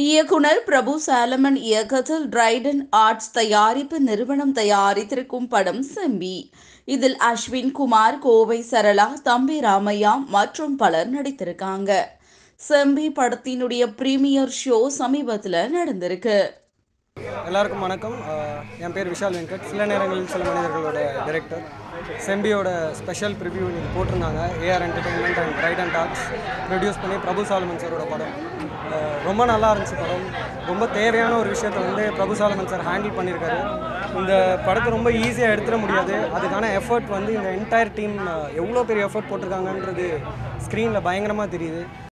இயக்குனர் பிரபு சாலமன் இயக்கத்தில் டிரைடன் ஆர்ட்ஸ் தயாரிப்பு நிறுவனம் தயாரித்திருக்கும் படம் செம்பி இதில் அஸ்வின் குமார் கோவை சரளா தம்பி ராமையா மற்றும் பலர் நடித்திருக்காங்க செம்பி படத்தினுடைய பிரீமியர் ஷோ சமீபத்தில் நடந்திருக்கு எல்லாருக்கும் வணக்கம் அஹ் என் பேர் விஷால் வெங்கட் சில நேரங்களில் சில மனிதர்களோட டைரக்டர் செம்பியோட ஸ்பெஷல் ப்ரிவ்யூ இன்னைக்கு போட்டிருந்தாங்க AR entertainment and right and docs produce பண்ணி பிரபு சாலமன் சாரோட படம் அஹ் ரொம்ப நல்லா இருந்துச்சு படம் ரொம்ப தேவையான ஒரு விஷயத்தை வந்து பிரபு சாலமன் சார் ஹேண்டில் பண்ணியிருக்காரு இந்த படத்தை ரொம்ப ஈஸியாக எடுத்துட முடியாது அதுக்கான எஃபர்ட் வந்து இந்த என்டையர் டீம் எவ்வளோ பெரிய எஃபர்ட் போட்டிருக்காங்கன்றது ஸ்க்ரீனில் பயங்கரமாக தெரியுது